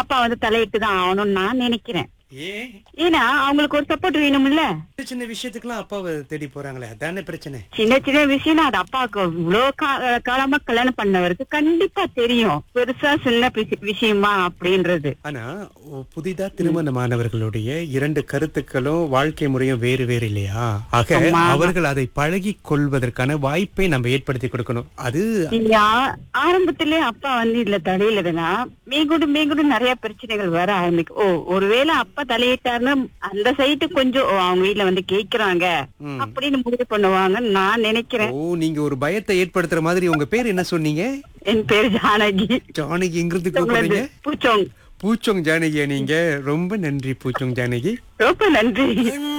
அப்பா வந்து தலையிட்டு தான் ஆகணும்னு நான் நினைக்கிறேன் ஏன் ஏன்னா அவங்களுக்கு ஒரு சப்போர்ட் வேணும்ல சின்ன சின்ன விஷயத்துக்குலாம் அப்பாவை தேடி போறாங்களே அதானே பிரச்சனை சின்ன சின்ன விஷயம் அது அப்பாவுக்கு இவ்வளவு கா- காலமா கல்யாணம் பண்ணவருக்கு கண்டிப்பா தெரியும் பெருசா சின்ன பிசி- விஷயமா அப்படின்றது ஆனா ஒ- புதிதா திருமணமானவர்களுடைய இரண்டு கருத்துக்களும் வாழ்க்கை முறையும் வேறு வேறு இல்லையா ஆக ஆமா. அவர்கள் அதை பழகி கொள்வதற்கான வாய்ப்பை நம்ம ஏற்படுத்தி கொடுக்கணும் அது நீங்க ஆ- ஆரம்பத்திலே அப்பா வந்து இதுல தலையிலதுன்னா மேகூடு மேகூடு நிறைய பிரச்சனைகள் வர ஆரம்பிக்கும் ஓ ஒருவேளை அப்பா தலையிட்டாருன்னா அந்த சைட்டு கொஞ்சம் ஓ, அவங்க வீட்டுல வந்து கேக்குறாங்க ம். அப்படின்னு முடிவு பண்ணுவாங்கன்னு நான் நினைக்கிறேன் ஓ நீங்க ஒரு பயத்தை ஏற்படுத்துற மாதிரி உங்க பேர் என்ன சொன்னீங்க என் பேரு ஜானகி ஜானகி எங்கிருந்து கூப்பிடுறீங்க பூச்சோங் பூச்சோங் ஜானகியா நீங்க ரொம்ப நன்றி பூச்சோங் ஜானகி ரொம்ப நன்றி